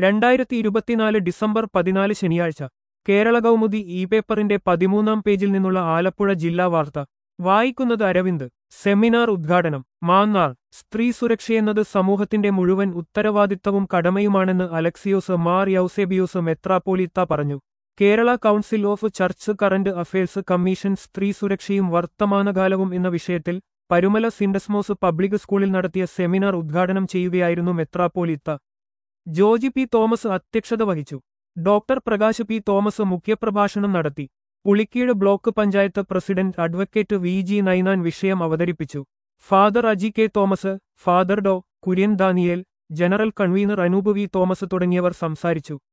രണ്ടായിരത്തി ഇരുപത്തിനാല് ഡിസംബർ പതിനാല് ശനിയാഴ്ച കേരള കൗമുദി ഇ പേപ്പറിന്റെ പതിമൂന്നാം പേജിൽ നിന്നുള്ള ആലപ്പുഴ ജില്ലാ വാർത്ത വായിക്കുന്നത് അരവിന്ദ് സെമിനാർ ഉദ്ഘാടനം മാന്നാർ സ്ത്രീ സുരക്ഷയെന്നത് സമൂഹത്തിന്റെ മുഴുവൻ ഉത്തരവാദിത്തവും കടമയുമാണെന്ന് അലക്സിയോസ് മാർ യൗസേബിയോസ് മെത്രാപ്പോലിത്ത പറഞ്ഞു Kerala council of church current affairs commission സ്ത്രീ സുരക്ഷയും വർത്തമാനകാലവും എന്ന വിഷയത്തിൽ പരുമല സിൻഡസ്മോസ് പബ്ലിക് സ്കൂളിൽ നടത്തിയ സെമിനാർ ഉദ്ഘാടനം ചെയ്യുകയായിരുന്നു മെത്രാപ്പോലിത്ത ജോജി പി തോമസ് അധ്യക്ഷത വഹിച്ചു ഡോക്ടർ പ്രകാശ് പി തോമസ് മുഖ്യപ്രഭാഷണം നടത്തി Pulikeezhu block panchayat president advocate V G Ninan വിഷയം അവതരിപ്പിച്ചു father Aji K Thomas father Dr Kurian Daniel general convener Anoop V Thomas തുടങ്ങിയവർ സംസാരിച്ചു